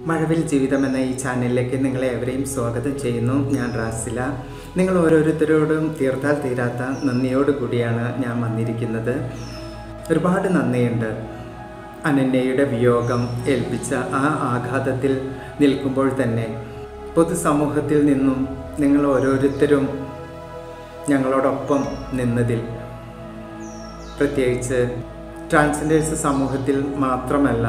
മഴവിൽ ജീവിതം എന്ന ഈ ചാനലിലേക്ക് നിങ്ങളെ ഏവരെയും സ്വാഗതം ചെയ്യുന്നു ഞാൻ റാസില നിങ്ങൾ ഓരോരുത്തരോടും തീർത്താൽ തീരാത്ത നന്ദിയോട് കൂടിയാണ് ഞാൻ വന്നിരിക്കുന്നത് ഒരുപാട് നന്ദിയുണ്ട് അനന്യയുടെ വിയോഗം ഏൽപ്പിച്ച ആ ആഘാതത്തിൽ നിൽക്കുമ്പോൾ തന്നെ പൊതുസമൂഹത്തിൽ നിന്നും നിങ്ങൾ ഓരോരുത്തരും ഞങ്ങളോടൊപ്പം നിന്നതിൽ പ്രത്യേകിച്ച് ട്രാൻസ്ജെൻഡേഴ്സ് സമൂഹത്തിൽ മാത്രമല്ല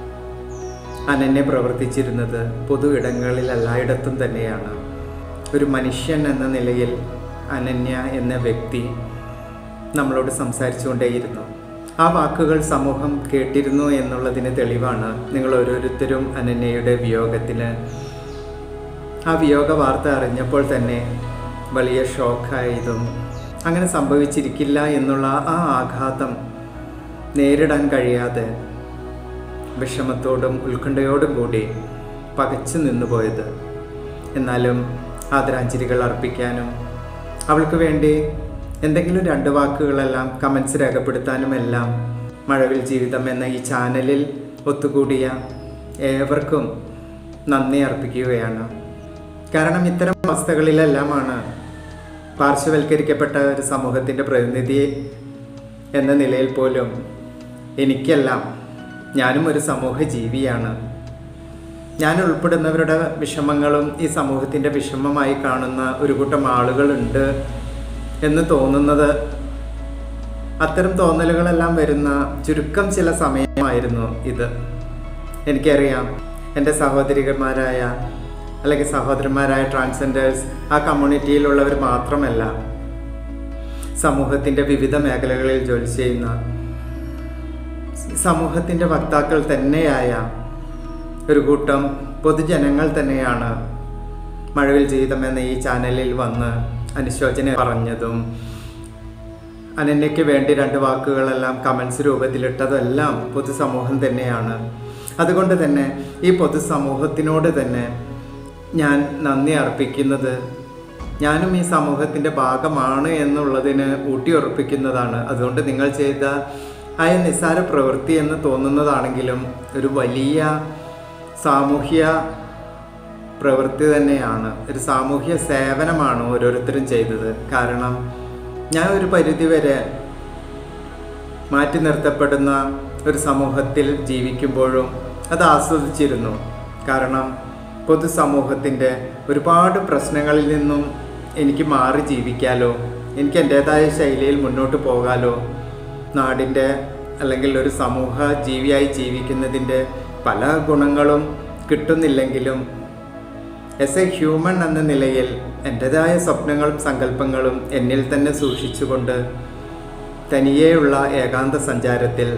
അനന്യ പ്രവർത്തിച്ചിരുന്നത് പൊതു ഇടങ്ങളിൽ എല്ലായിടത്തും തന്നെയാണ് ഒരു മനുഷ്യൻ എന്ന നിലയിൽ അനന്യ എന്ന വ്യക്തി നമ്മളോട് സംസാരിച്ചുകൊണ്ടേയിരുന്നു ആ വാക്കുകൾ സമൂഹം കേട്ടിരുന്നു എന്നുള്ളതിന് തെളിവാണ് നിങ്ങൾ ഓരോരുത്തരും അനന്യയുടെ വിയോഗത്തിന് ആ വിയോഗ വാർത്ത അറിഞ്ഞപ്പോൾ തന്നെ വലിയ ഷോക്കായതും അങ്ങനെ സംഭവിച്ചിരിക്കില്ല എന്നുള്ള ആ ആഘാതം നേരിടാൻ കഴിയാതെ വിഷമത്തോടും ഉത്കണ്ഠയോടും കൂടി പകച്ചു നിന്നുപോയത് എന്നാലും ആദരാഞ്ജലികൾ അർപ്പിക്കാനും അവൾക്ക് വേണ്ടി എന്തെങ്കിലും രണ്ട് വാക്കുകളെല്ലാം കമൻസ് രേഖപ്പെടുത്താനും എല്ലാം മഴവിൽ ജീവിതം എന്ന ഈ ചാനലിൽ ഒത്തുകൂടിയ ഏവർക്കും നന്ദി അർപ്പിക്കുകയാണ് കാരണം ഇത്തരം അവസ്ഥകളിലെല്ലാമാണ് പാർശ്വവൽക്കരിക്കപ്പെട്ട ഒരു സമൂഹത്തിൻ്റെ പ്രതിനിധി എന്ന നിലയിൽ പോലും എനിക്കെല്ലാം ഞാനും ഒരു സമൂഹ ജീവിയാണ് ഞാൻ ഉൾപ്പെടുന്നവരുടെ വിഷമങ്ങളും ഈ സമൂഹത്തിൻ്റെ വിഷമമായി കാണുന്ന ഒരു കൂട്ടം ആളുകളുണ്ട് എന്ന് തോന്നുന്നത് അത്തരം തോന്നലുകളെല്ലാം വരുന്ന ചുരുക്കം ചില സമയമായിരുന്നു ഇത് എനിക്കറിയാം എൻ്റെ സഹോദരികന്മാരായ അല്ലെങ്കിൽ സഹോദരന്മാരായ ട്രാൻസ്ജെൻഡേഴ്സ് ആ കമ്മ്യൂണിറ്റിയിലുള്ളവർ മാത്രമല്ല സമൂഹത്തിൻ്റെ വിവിധ മേഖലകളിൽ ജോലി ചെയ്യുന്ന സമൂഹത്തിൻ്റെ വക്താക്കൾ തന്നെയായ ഒരു കൂട്ടം പൊതുജനങ്ങൾ തന്നെയാണ് മഴവിൽ ജീവിതം എന്ന ഈ ചാനലിൽ വന്ന് അനുശോചന പറഞ്ഞതും അനന്യയ്ക്ക് വേണ്ടി രണ്ട് വാക്കുകളെല്ലാം കമൻസ് രൂപത്തിലിട്ടതെല്ലാം പൊതുസമൂഹം തന്നെയാണ് അതുകൊണ്ട് തന്നെ ഈ പൊതുസമൂഹത്തിനോട് തന്നെ ഞാൻ നന്ദി അർപ്പിക്കുന്നത് ഞാനും ഈ സമൂഹത്തിൻ്റെ ഭാഗമാണ് എന്നുള്ളതിന് ഊട്ടിയുറപ്പിക്കുന്നതാണ് അതുകൊണ്ട് നിങ്ങൾ ചെയ്ത ആയ നിസ്സാര പ്രവൃത്തി എന്ന് തോന്നുന്നതാണെങ്കിലും ഒരു വലിയ സാമൂഹ്യ പ്രവൃത്തി തന്നെയാണ് ഒരു സാമൂഹ്യ സേവനമാണ് ഓരോരുത്തരും ചെയ്തത് കാരണം ഞാൻ ഒരു പരിധിവരെ മാറ്റി നിർത്തപ്പെടുന്ന ഒരു സമൂഹത്തിൽ ജീവിക്കുമ്പോഴും അത് ആസ്വദിച്ചിരുന്നു കാരണം പൊതുസമൂഹത്തിൻ്റെ ഒരുപാട് പ്രശ്നങ്ങളിൽ നിന്നും എനിക്ക് മാറി ജീവിക്കാലോ എനിക്ക് എൻ്റേതായ ശൈലിയിൽ മുന്നോട്ട് പോകാലോ നാടിൻ്റെ അല്ലെങ്കിൽ ഒരു സമൂഹ ജീവിയായി ജീവിക്കുന്നതിൻ്റെ പല ഗുണങ്ങളും കിട്ടുന്നില്ലെങ്കിലും എസ് എ ഹ്യൂമൻ എന്ന നിലയിൽ എൻ്റെതായ സ്വപ്നങ്ങളും സങ്കല്പങ്ങളും എന്നിൽ തന്നെ സൂക്ഷിച്ചുകൊണ്ട് തനിയെയുള്ള ഏകാന്ത സഞ്ചാരത്തിൽ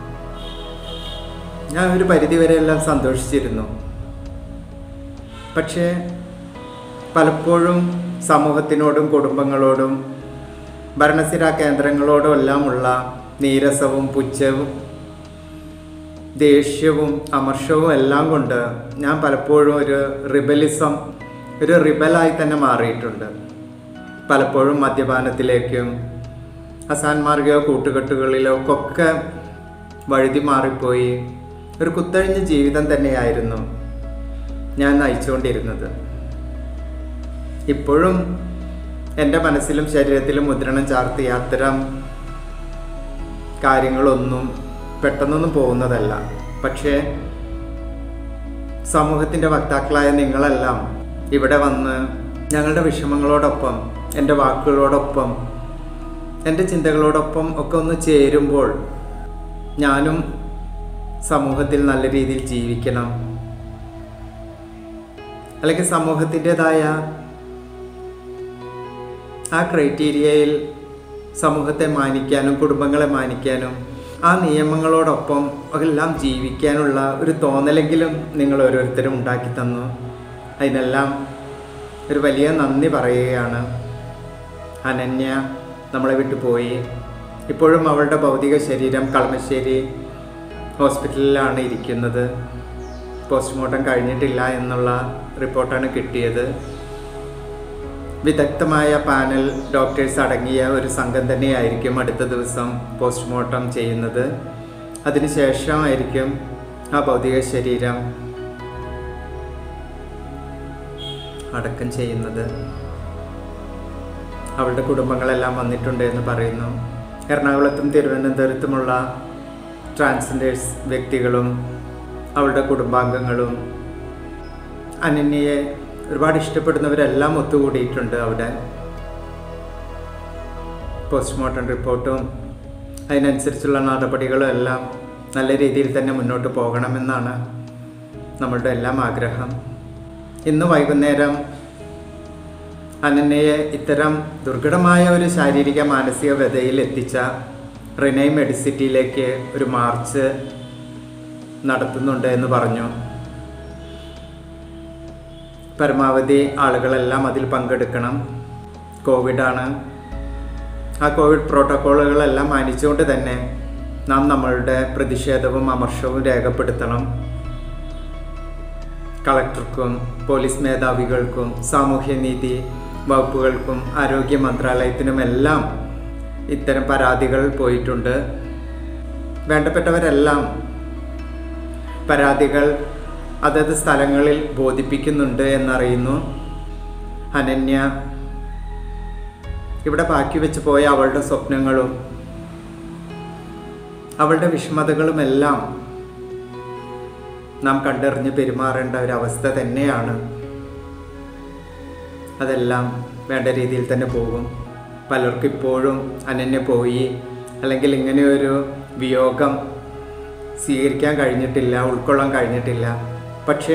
ഞാൻ ഒരു പരിധിവരെയെല്ലാം സന്തോഷിച്ചിരുന്നു പക്ഷേ പലപ്പോഴും സമൂഹത്തിനോടും കുടുംബങ്ങളോടും ഭരണസ്ഥിരാ കേന്ദ്രങ്ങളോടും എല്ലാമുള്ള നീരസവും പുച്ഛവും ദേഷ്യവും അമർഷവും എല്ലാം കൊണ്ട് ഞാൻ പലപ്പോഴും ഒരു റിബലിസം ഒരു റിബലായി തന്നെ മാറിയിട്ടുണ്ട് പലപ്പോഴും മദ്യപാനത്തിലേക്കും അസാൻമാർഗിക കൂട്ടുകെട്ടുകളിലേക്കൊക്കെ വഴുതി മാറിപ്പോയി ഒരു കുത്തഴിഞ്ഞ ജീവിതം തന്നെയായിരുന്നു ഞാൻ നയിച്ചുകൊണ്ടിരുന്നത് ഇപ്പോഴും എൻ്റെ മനസ്സിലും ശരീരത്തിലും മുദ്രണം ചാർത്തിയ അത്തരം കാര്യങ്ങളൊന്നും പെട്ടെന്നൊന്നും പോകുന്നതല്ല പക്ഷേ സമൂഹത്തിൻ്റെ വക്താക്കളായ നിങ്ങളെല്ലാം ഇവിടെ വന്ന് ഞങ്ങളുടെ വിഷമങ്ങളോടൊപ്പം എൻ്റെ വാക്കുകളോടൊപ്പം എൻ്റെ ചിന്തകളോടൊപ്പം ഒക്കെ ഒന്ന് ചേരുമ്പോൾ ഞാനും സമൂഹത്തിൽ നല്ല രീതിയിൽ ജീവിക്കണം അല്ലെങ്കിൽ സമൂഹത്തിൻ്റെതായ ആ ക്രൈറ്റീരിയയിൽ സമൂഹത്തെ മാനിക്കാനും കുടുംബങ്ങളെ മാനിക്കാനും ആ നിയമങ്ങളോടൊപ്പം എല്ലാം ജീവിക്കാനുള്ള ഒരു തോന്നലെങ്കിലും നിങ്ങൾ ഓരോരുത്തരും ഉണ്ടാക്കി തന്നു അതിനെല്ലാം ഒരു വലിയ നന്ദി പറയുകയാണ് അനന്യ നമ്മളെ വിട്ടു പോയി ഇപ്പോഴും അവളുടെ ഭൗതിക ശരീരം കളമശ്ശേരി ഹോസ്പിറ്റലിലാണ് ഇരിക്കുന്നത് പോസ്റ്റ്മോർട്ടം കഴിഞ്ഞിട്ടില്ല എന്നുള്ള റിപ്പോർട്ടാണ് കിട്ടിയത് വിദഗ്ധമായ പാനൽ ഡോക്ടേഴ്സ് അടങ്ങിയ ഒരു സംഘം തന്നെയായിരിക്കും അടുത്ത ദിവസം പോസ്റ്റ്മോർട്ടം ചെയ്യുന്നത് അതിനുശേഷമായിരിക്കും ആ ഭൗതിക ശരീരം അടക്കം ചെയ്യുന്നത് അവളുടെ കുടുംബങ്ങളെല്ലാം വന്നിട്ടുണ്ട് എന്ന് പറയുന്നു എറണാകുളത്തും തിരുവനന്തപുരത്തുമുള്ള ട്രാൻസ്ജെൻഡേഴ്സ് വ്യക്തികളും അവളുടെ കുടുംബാംഗങ്ങളും അനന്യയെ ഒരുപാട് ഇഷ്ടപ്പെടുന്നവരെല്ലാം ഒത്തുകൂടിയിട്ടുണ്ട് അവിടെ പോസ്റ്റ്മോർട്ടം റിപ്പോർട്ടും അതിനനുസരിച്ചുള്ള നടപടികളും എല്ലാം നല്ല രീതിയിൽ തന്നെ മുന്നോട്ട് പോകണമെന്നാണ് നമ്മളുടെ എല്ലാം ആഗ്രഹം ഇന്ന് വൈകുന്നേരം അനന്യയെ ഇത്തരം ദുർഘടമായ ഒരു ശാരീരിക മാനസിക വ്യതയിൽ എത്തിച്ച റിനൈ മെഡിസിറ്റിയിലേക്ക് ഒരു മാർച്ച് നടത്തുന്നുണ്ട് എന്ന് പറഞ്ഞു പരമാവധി ആളുകളെല്ലാം അതിൽ പങ്കെടുക്കണം കോവിഡാണ് ആ കോവിഡ് പ്രോട്ടോക്കോളുകളെല്ലാം മാനിച്ചുകൊണ്ട് തന്നെ നാം നമ്മളുടെ പ്രതിഷേധവും അമർഷവും രേഖപ്പെടുത്തണം കളക്ടർക്കും പോലീസ് മേധാവികൾക്കും സാമൂഹ്യനീതി വകുപ്പുകൾക്കും ആരോഗ്യ മന്ത്രാലയത്തിനുമെല്ലാം ഇത്തരം പരാതികൾ പോയിട്ടുണ്ട് വേണ്ടപ്പെട്ടവരെല്ലാം പരാതികൾ അതത് സ്ഥലങ്ങളിൽ ബോധിപ്പിക്കുന്നുണ്ട് എന്നറിയുന്നു അനന്യ ഇവിടെ ബാക്കി വെച്ച് പോയ അവളുടെ സ്വപ്നങ്ങളും അവളുടെ വിഷമതകളുമെല്ലാം നാം കണ്ടറിഞ്ഞ് പെരുമാറേണ്ട ഒരു അവസ്ഥ തന്നെയാണ് അതെല്ലാം വേണ്ട രീതിയിൽ തന്നെ പോകും പലർക്കും ഇപ്പോഴും അനന്യ പോയി അല്ലെങ്കിൽ ഇങ്ങനെയൊരു വിയോഗം സ്വീകരിക്കാൻ കഴിഞ്ഞിട്ടില്ല ഉൾക്കൊള്ളാൻ കഴിഞ്ഞിട്ടില്ല പക്ഷേ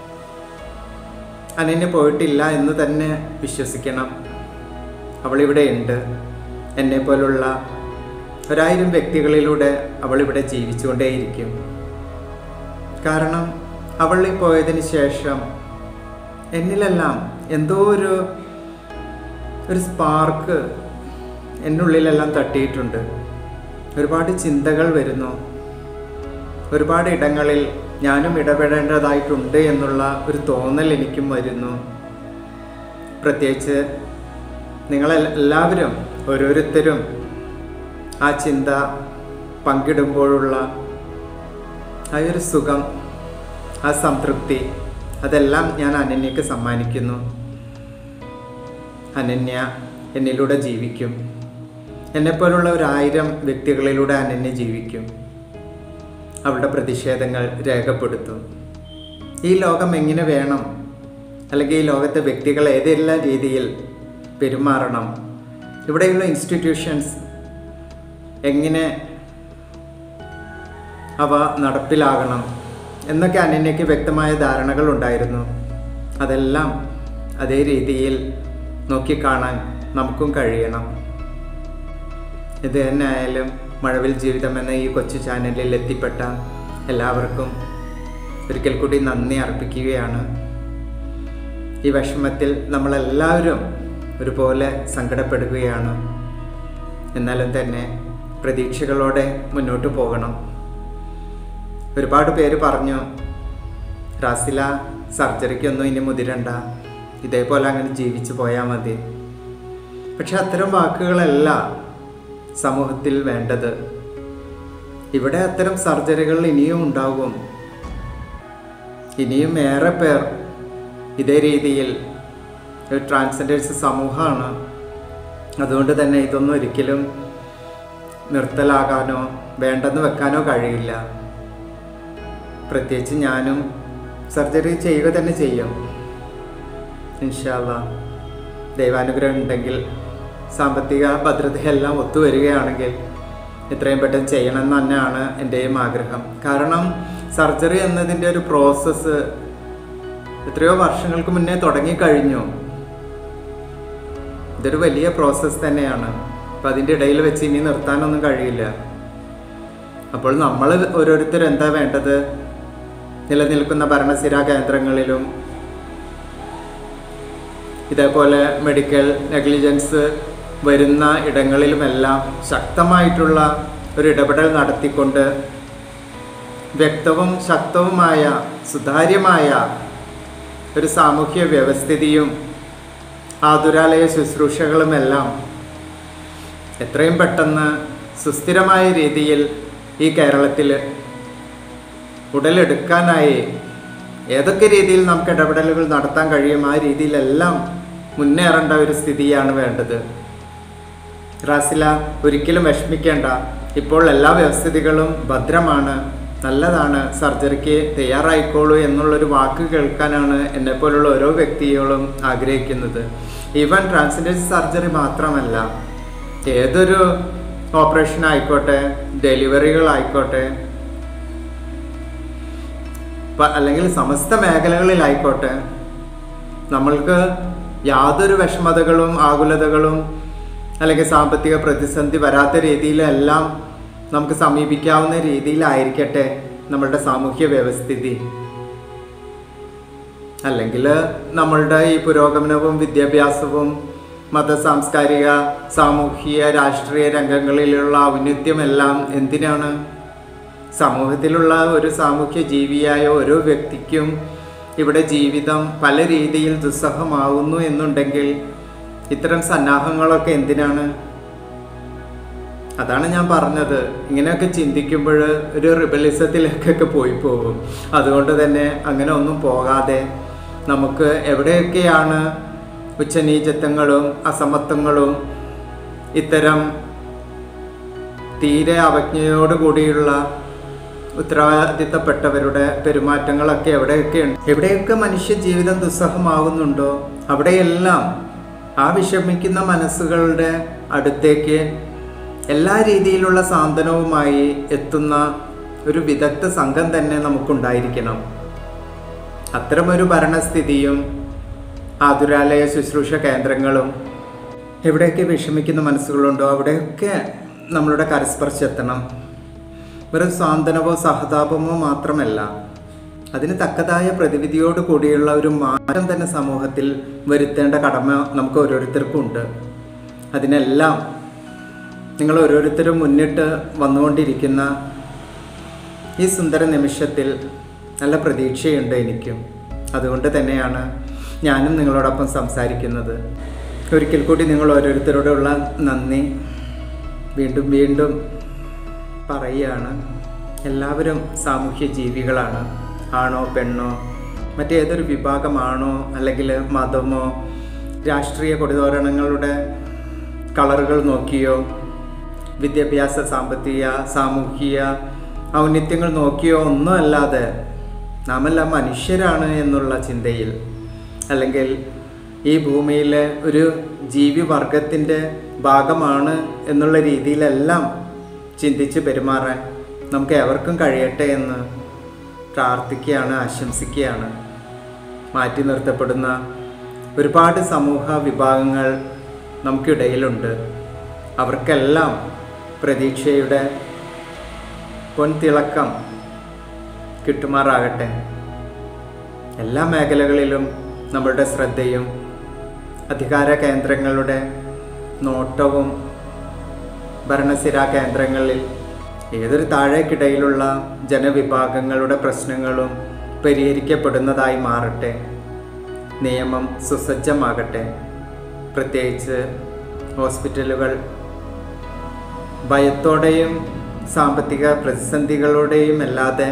അനന്യ പോയിട്ടില്ല എന്ന് തന്നെ വിശ്വസിക്കണം അവളിവിടെ ഉണ്ട് എന്നെ പോലുള്ള ഒരായിരം വ്യക്തികളിലൂടെ അവളിവിടെ ജീവിച്ചുകൊണ്ടേയിരിക്കും കാരണം അവൾ പോയതിന് ശേഷം എന്നിലെല്ലാം എന്തോ ഒരു ഒരു സ്പാർക്ക് എന്നുള്ളിലെല്ലാം തട്ടിയിട്ടുണ്ട് ഒരുപാട് ചിന്തകൾ വരുന്നു ഒരുപാട് ഇടങ്ങളിൽ ഞാനും ഇടപെടേണ്ടതായിട്ടുണ്ട് എന്നുള്ള ഒരു തോന്നൽ എനിക്കും വരുന്നു പ്രത്യേകിച്ച് നിങ്ങളെല്ലാവരും ഓരോരുത്തരും ആ ചിന്ത പങ്കിടുമ്പോഴുള്ള ആ ഒരു സുഖം ആ സംതൃപ്തി അതെല്ലാം ഞാൻ അനന്യക്ക് സമ്മാനിക്കുന്നു അനന്യ എന്നിലൂടെ ജീവിക്കും എന്നെപ്പോലുള്ള ഒരു ആയിരം വ്യക്തികളിലൂടെ അനന്യ ജീവിക്കും അവളുടെ പ്രതിഷേധങ്ങൾ രേഖപ്പെടുത്തും ഈ ലോകം എങ്ങനെ വേണം അല്ലെങ്കിൽ ഈ ലോകത്തെ വ്യക്തികൾ ഏതെല്ലാം രീതിയിൽ പെരുമാറണം ഇവിടെയുള്ള ഇൻസ്റ്റിറ്റ്യൂഷൻസ് എങ്ങനെ അവ നടപ്പിലാകണം എന്നൊക്കെ അനന്യയ്ക്ക് വ്യക്തമായ ധാരണകൾ ഉണ്ടായിരുന്നു അതെല്ലാം അതേ രീതിയിൽ നോക്കിക്കാണാൻ നമുക്കും കഴിയണം ഇത് തന്നെ ആയാലും മഴവിൽ ജീവിതം എന്ന ഈ കൊച്ചു ചാനലിൽ എത്തിപ്പെട്ട എല്ലാവർക്കും ഒരിക്കൽ കൂടി നന്ദി അർപ്പിക്കുകയാണ് ഈ വിഷമത്തിൽ നമ്മളെല്ലാവരും ഒരുപോലെ സങ്കടപ്പെടുകയാണ് എന്നാലും തന്നെ പ്രതീക്ഷകളോടെ മുന്നോട്ട് പോകണം ഒരുപാട് പേര് പറഞ്ഞു റാസില സർജറിക്കൊന്നും ഇനി മുതിരണ്ട ഇതേപോലെ അങ്ങനെ ജീവിച്ചു പോയാൽ മതി പക്ഷെ അത്തരം വാക്കുകളല്ല സമൂഹത്തിൽ വേണ്ടത് ഇവിടെ അത്തരം സർജറികൾ ഇനിയും ഉണ്ടാകും ഇനിയും ഏറെ പേർ ഇതേ രീതിയിൽ ഒരു ട്രാൻസ്ജെൻഡേഴ്സ് സമൂഹമാണ് അതുകൊണ്ട് തന്നെ ഇതൊന്നും ഒരിക്കലും നിർത്തലാകാനോ വേണ്ടെന്ന് വെക്കാനോ കഴിയില്ല പ്രത്യേകിച്ച് ഞാനും സർജറി ചെയ്യുക തന്നെ ചെയ്യും ഇൻഷാല്ല ദൈവാനുഗ്രഹം ഉണ്ടെങ്കിൽ സാമ്പത്തിക ഭദ്രതയെല്ലാം ഒത്തുവരികയാണെങ്കിൽ എത്രയും പെട്ടെന്ന് ചെയ്യണമെന്ന് തന്നെയാണ് എൻ്റെയും ആഗ്രഹം കാരണം സർജറി എന്നതിൻ്റെ ഒരു പ്രോസസ്സ് എത്രയോ വർഷങ്ങൾക്ക് മുന്നേ തുടങ്ങിക്കഴിഞ്ഞു ഇതൊരു വലിയ പ്രോസസ്സ് തന്നെയാണ് അപ്പം അതിൻ്റെ ഇടയിൽ വെച്ച് ഇനി നിർത്താനൊന്നും കഴിയില്ല അപ്പോൾ നമ്മൾ ഓരോരുത്തരും എന്താ വേണ്ടത് നിലനിൽക്കുന്ന ഭരണസിരാ കേന്ദ്രങ്ങളിലും ഇതേപോലെ മെഡിക്കൽ നെഗ്ലിജൻസ് വരുന്ന ഇടങ്ങളിലുമെല്ലാം ശക്തമായിട്ടുള്ള ഒരു ഇടപെടൽ നടത്തിക്കൊണ്ട് വ്യക്തവും ശക്തവുമായ സുതാര്യമായ ഒരു സാമൂഹ്യ വ്യവസ്ഥിതിയും ആതുരാലയ ശുശ്രൂഷകളുമെല്ലാം എത്രയും പെട്ടെന്ന് സുസ്ഥിരമായ രീതിയിൽ ഈ കേരളത്തിൽ ഉടലെടുക്കാനായി ഏതൊക്കെ രീതിയിൽ നമുക്ക് ഇടപെടലുകൾ നടത്താൻ കഴിയും ആ രീതിയിലെല്ലാം മുന്നേറേണ്ട ഒരു സ്ഥിതിയാണ് വേണ്ടത് റാസില ഒരിക്കലും വിഷമിക്കേണ്ട ഇപ്പോൾ എല്ലാ വ്യവസ്ഥിതികളും ഭദ്രമാണ് നല്ലതാണ് സർജറിക്ക് തയ്യാറായിക്കോളൂ എന്നുള്ളൊരു വാക്ക് കേൾക്കാനാണ് എന്നെപ്പോലുള്ള ഓരോ വ്യക്തികളും ആഗ്രഹിക്കുന്നത് ഈവൻ ട്രാൻസ്ജെൻഡർ സർജറി മാത്രമല്ല ഏതൊരു ഓപ്പറേഷൻ ആയിക്കോട്ടെ ഡെലിവറികൾ ആയിക്കോട്ടെ പ- അല്ലെങ്കിൽ സമസ്ത മേഖലകളിലായിക്കോട്ടെ നമ്മൾക്ക് യാതൊരു വിഷമതകളും ആകുലതകളും അല്ലെങ്കിൽ സാമ്പത്തിക പ്രതിസന്ധി വരാത്ത രീതിയിലെല്ലാം നമുക്ക് സമീപിക്കാവുന്ന രീതിയിലായിരിക്കട്ടെ നമ്മളുടെ സാമൂഹ്യ വ്യവസ്ഥിതി അല്ലെങ്കിൽ നമ്മളുടെ ഈ പുരോഗമനവും വിദ്യാഭ്യാസവും മത സാംസ്കാരിക സാമൂഹിക രാഷ്ട്രീയ രംഗങ്ങളിലുള്ള ഔന്നത്യമെല്ലാം എന്തിനാണ് സമൂഹത്തിലുള്ള ഒരു സാമൂഹ്യ ജീവിയായ ഓരോ വ്യക്തിക്കും ഇവിടെ ജീവിതം പല രീതിയിൽ ദുസ്സഹമാവുന്നു എന്നുണ്ടെങ്കിൽ ഇത്തരം സന്നാഹങ്ങളൊക്കെ എന്തിനാണ് അതാണ് ഞാൻ പറഞ്ഞത് ഇങ്ങനെയൊക്കെ ചിന്തിക്കുമ്പോൾ ഒരു റിബലിസത്തിലേക്കൊക്കെ പോയി പോകും അതുകൊണ്ട് തന്നെ അങ്ങനെ ഒന്നും പോകാതെ നമുക്ക് എവിടെയൊക്കെയാണ് ഉച്ചനീചത്വങ്ങളും അസമത്വങ്ങളും ഇത്തരം തീരെ അവജ്ഞയോട് കൂടിയുള്ള ഉത്തരവാദിത്തപ്പെട്ടവരുടെ പെരുമാറ്റങ്ങളൊക്കെ എവിടെയൊക്കെയുണ്ട് എവിടെയൊക്കെ മനുഷ്യ ജീവിതം ദുസ്സഹമാകുന്നുണ്ടോ അവിടെയെല്ലാം ആ വിഷമിക്കുന്ന മനസ്സുകളുടെ അടുത്തേക്ക് എല്ലാ രീതിയിലുള്ള സാന്ത്വനവുമായി എത്തുന്ന ഒരു വിദഗ്ധ സംഘം തന്നെ നമുക്കുണ്ടായിരിക്കണം അത്തരമൊരു ഭരണസ്ഥിതിയും ആതുരാലയ ശുശ്രൂഷ കേന്ദ്രങ്ങളും എവിടെയൊക്കെ വിഷമിക്കുന്ന മനസ്സുകളുണ്ടോ അവിടെയൊക്കെ നമ്മളുടെ കരസ്പർശെത്തണം വെറും സാന്ത്വനമോ സഹതാപമോ മാത്രമല്ല അതിന് തക്കതായ പ്രതിവിധിയോട് കൂടിയുള്ള ഒരു മാറ്റം തന്നെ സമൂഹത്തിൽ വരുത്തേണ്ട കടമ നമുക്ക് ഓരോരുത്തർക്കും ഉണ്ട് അതിനെല്ലാം നിങ്ങൾ ഓരോരുത്തരും മുന്നിട്ട് വന്നുകൊണ്ടിരിക്കുന്ന ഈ സുന്ദര നിമിഷത്തിൽ നല്ല പ്രതീക്ഷയുണ്ട് എനിക്കും അതുകൊണ്ട് തന്നെയാണ് ഞാനും നിങ്ങളോടൊപ്പം സംസാരിക്കുന്നത് ഒരിക്കൽ കൂടി നിങ്ങൾ ഓരോരുത്തരോടുള്ള നന്ദി വീണ്ടും വീണ്ടും പറയുകയാണ് എല്ലാവരും സാമൂഹ്യ ജീവികളാണ് ആണോ പെണ്ണോ മറ്റേതൊരു വിഭാഗമാണോ അല്ലെങ്കിൽ മതമോ രാഷ്ട്രീയ കൊടിതോരണങ്ങളുടെ കളറുകൾ നോക്കിയോ വിദ്യാഭ്യാസ സാമ്പത്തിക സാമൂഹിക ഔന്നിത്യങ്ങൾ നോക്കിയോ ഒന്നും അല്ലാതെ നാമെല്ലാം മനുഷ്യരാണ് എന്നുള്ള ചിന്തയിൽ അല്ലെങ്കിൽ ഈ ഭൂമിയിലെ ഒരു ജീവിവർഗത്തിൻ്റെ ഭാഗമാണ് എന്നുള്ള രീതിയിലെല്ലാം ചിന്തിച്ച് പെരുമാറാൻ നമുക്ക് എവർക്കും കഴിയട്ടെ എന്ന് പ്രാർത്ഥിക്കുകയാണ് ആശംസിക്കുകയാണ് മാറ്റി നിർത്തപ്പെടുന്ന ഒരുപാട് സമൂഹ വിഭാഗങ്ങൾ നമുക്കിടയിലുണ്ട് അവർക്കെല്ലാം പ്രതീക്ഷയുടെ പൊൻതിളക്കം കിട്ടുമാറാകട്ടെ എല്ലാ മേഖലകളിലും നമ്മളുടെ ശ്രദ്ധയും അധികാര കേന്ദ്രങ്ങളുടെ നോട്ടവും ഭരണസിരാ കേന്ദ്രങ്ങളിൽ ഏതൊരു താഴേക്കിടയിലുള്ള ജനവിഭാഗങ്ങളുടെ പ്രശ്നങ്ങളും പരിഹരിക്കപ്പെടുന്നതായി മാറട്ടെ നിയമം സുസജ്ജമാകട്ടെ പ്രത്യേകിച്ച് ഹോസ്പിറ്റലുകൾ ഭയത്തോടെയും സാമ്പത്തിക പ്രതിസന്ധികളോടെയും അല്ലാതെ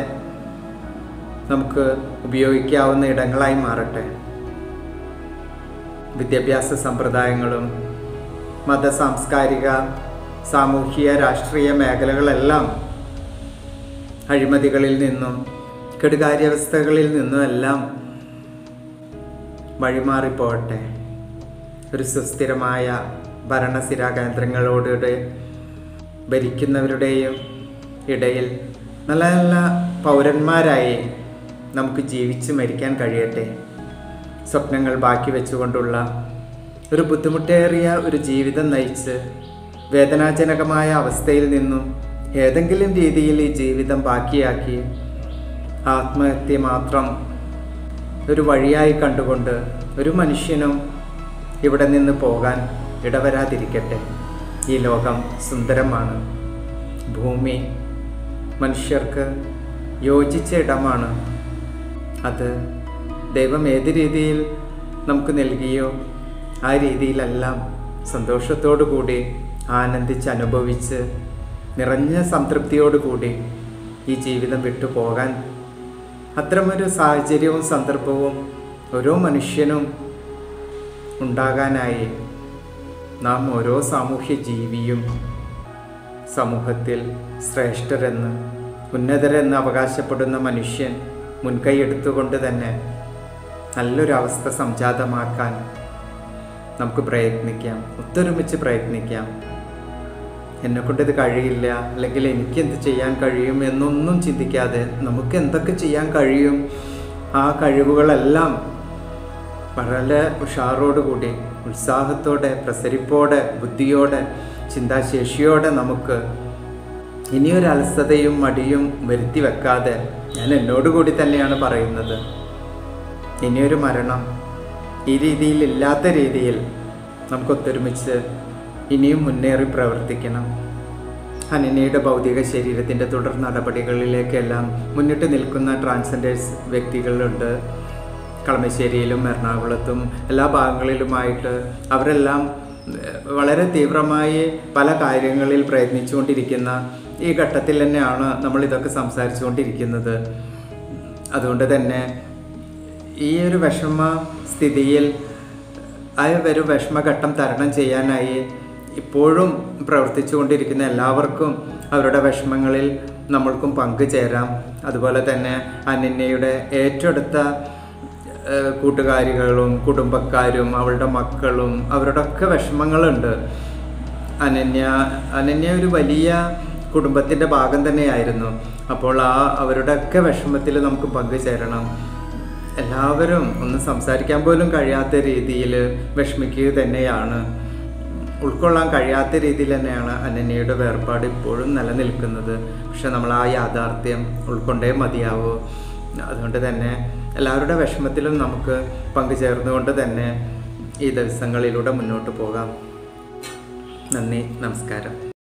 നമുക്ക് ഉപയോഗിക്കാവുന്ന ഇടങ്ങളായി മാറട്ടെ വിദ്യാഭ്യാസ സമ്പ്രദായങ്ങളും മത സാംസ്കാരിക സാമൂഹിക രാഷ്ട്രീയ മേഖലകളെല്ലാം അഴിമതികളിൽ നിന്നും കെടുകാര്യവസ്ഥകളിൽ നിന്നും എല്ലാം വഴിമാറിപ്പോകട്ടെ ഒരു സുസ്ഥിരമായ ഭരണസിരാ കേന്ദ്രങ്ങളോടുകൂടെ ഭരിക്കുന്നവരുടെയും ഇടയിൽ നല്ല നല്ല പൗരന്മാരായി നമുക്ക് ജീവിച്ച് മരിക്കാൻ കഴിയട്ടെ സ്വപ്നങ്ങൾ ബാക്കി വെച്ചുകൊണ്ടുള്ള ഒരു ബുദ്ധിമുട്ടേറിയ ഒരു ജീവിതം നയിച്ച് വേദനാജനകമായ അവസ്ഥയിൽ നിന്നും ഏതെങ്കിലും രീതിയിൽ ഈ ജീവിതം ബാക്കിയാക്കി ആത്മഹത്യ മാത്രം ഒരു വഴിയായി കണ്ടുകൊണ്ട് ഒരു മനുഷ്യനും ഇവിടെ നിന്ന് പോകാൻ ഇടവരാതിരിക്കട്ടെ ഈ ലോകം സുന്ദരമാണ് ഭൂമി മനുഷ്യർക്ക് യോജിച്ച ഇടമാണ് അത് ദൈവം ഏത് രീതിയിൽ നമുക്ക് നൽകിയോ ആ രീതിയിലെല്ലാം സന്തോഷത്തോടു കൂടി ആനന്ദിച്ച് അനുഭവിച്ച് നിറഞ്ഞ സംതൃപ്തിയോടു കൂടി ഈ ജീവിതം വിട്ടു പോകാൻ അത്തരമൊരു സാഹചര്യവും സന്ദർഭവും ഓരോ മനുഷ്യനും ഉണ്ടാകാനായി നാം ഓരോ സാമൂഹ്യ ജീവിയും സമൂഹത്തിൽ ശ്രേഷ്ഠരെന്ന് ഉന്നതരെന്ന് അവകാശപ്പെടുന്ന മനുഷ്യൻ മുൻകൈ എടുത്തുകൊണ്ട് തന്നെ നല്ലൊരു അവസ്ഥ സംജാതമാക്കാൻ നമുക്ക് പ്രയത്നിക്കാം ഒത്തൊരുമിച്ച് പ്രയത്നിക്കാം എന്നെക്കൊണ്ട് ഇത് കഴിയില്ല അല്ലെങ്കിൽ എനിക്ക് എന്ത് ചെയ്യാൻ കഴിയും എന്നൊന്നും ചിന്തിക്കാതെ നമുക്ക് എന്തൊക്കെ ചെയ്യാൻ കഴിയും ആ കഴിവുകളെല്ലാം വളരെ ഉഷാറോടുകൂടി ഉത്സാഹത്തോടെ പ്രസരിപ്പോടെ ബുദ്ധിയോടെ ചിന്താശേഷിയോടെ നമുക്ക് ഇനിയൊരു അലസതയും മടിയും വരുത്തി വെക്കാതെ ഞാൻ എന്നോട് കൂടി തന്നെയാണ് പറയുന്നത് ഇനിയൊരു മരണം ഈ രീതിയിൽ ഇല്ലാത്ത രീതിയിൽ നമുക്ക് ഒത്തൊരുമിച്ച് ഇനിയും മുന്നേറി പ്രവർത്തിക്കണം അനന്യയുടെ ഭൗതിക ശരീരത്തിൻ്റെ തുടർ നടപടികളിലേക്കെല്ലാം മുന്നിട്ട് നിൽക്കുന്ന ട്രാൻസ്ജെൻഡേഴ്സ് വ്യക്തികളുണ്ട് കളമശ്ശേരിയിലും എറണാകുളത്തും എല്ലാ ഭാഗങ്ങളിലുമായിട്ട് അവരെല്ലാം ഏഹ്, വളരെ തീവ്രമായി പല കാര്യങ്ങളിൽ പ്രയത്നിച്ചുകൊണ്ടിരിക്കുന്ന ഈ ഘട്ടത്തിൽ തന്നെയാണ് നമ്മൾ ഇതൊക്കെ സംസാരിച്ചുകൊണ്ടിരിക്കുന്നത് അതുകൊണ്ട് തന്നെ ഈ ഒരു വിഷമ സ്ഥിതിയിൽ ആ ഒരു വിഷമഘട്ടം തരണം ചെയ്യാനായി ഇപ്പോഴും പ്രവർത്തിച്ചുകൊണ്ടിരിക്കുന്ന എല്ലാവർക്കും അവരുടെ വിഷമങ്ങളിൽ നമ്മൾക്കും പങ്കുചേരാം അതുപോലെ തന്നെ അനന്യയുടെ ഏറ്റെടുത്ത ഏഹ്, കൂട്ടുകാരികളും കുടുംബക്കാരും അവളുടെ മക്കളും അവരുടെ ഒക്കെ വിഷമങ്ങളുണ്ട് അനന്യ അനന്യ ഒരു വലിയ കുടുംബത്തിൻ്റെ ഭാഗം തന്നെയായിരുന്നു അപ്പോൾ ആ അവരുടെയൊക്കെ വിഷമത്തിൽ നമുക്ക് പങ്കുചേരണം എല്ലാവരും ഒന്ന് സംസാരിക്കാൻ പോലും കഴിയാത്ത രീതിയിൽ വിഷമിക്കുക തന്നെയാണ് ഉൾക്കൊള്ളാൻ കഴിയാത്ത രീതിയിൽ തന്നെയാണ് അനന്യയുടെ വേർപാട് ഇപ്പോഴും നിലനിൽക്കുന്നത് പക്ഷെ നമ്മൾ ആ യാഥാർത്ഥ്യം ഉൾക്കൊണ്ടേ മതിയാവൂ അതുകൊണ്ട് തന്നെ എല്ലാവരുടെ വിഷമത്തിലും നമുക്ക് പങ്കുചേർന്നുകൊണ്ട് തന്നെ ഈ ദിവസങ്ങളിലൂടെ മുന്നോട്ട് പോകാം നന്ദി നമസ്കാരം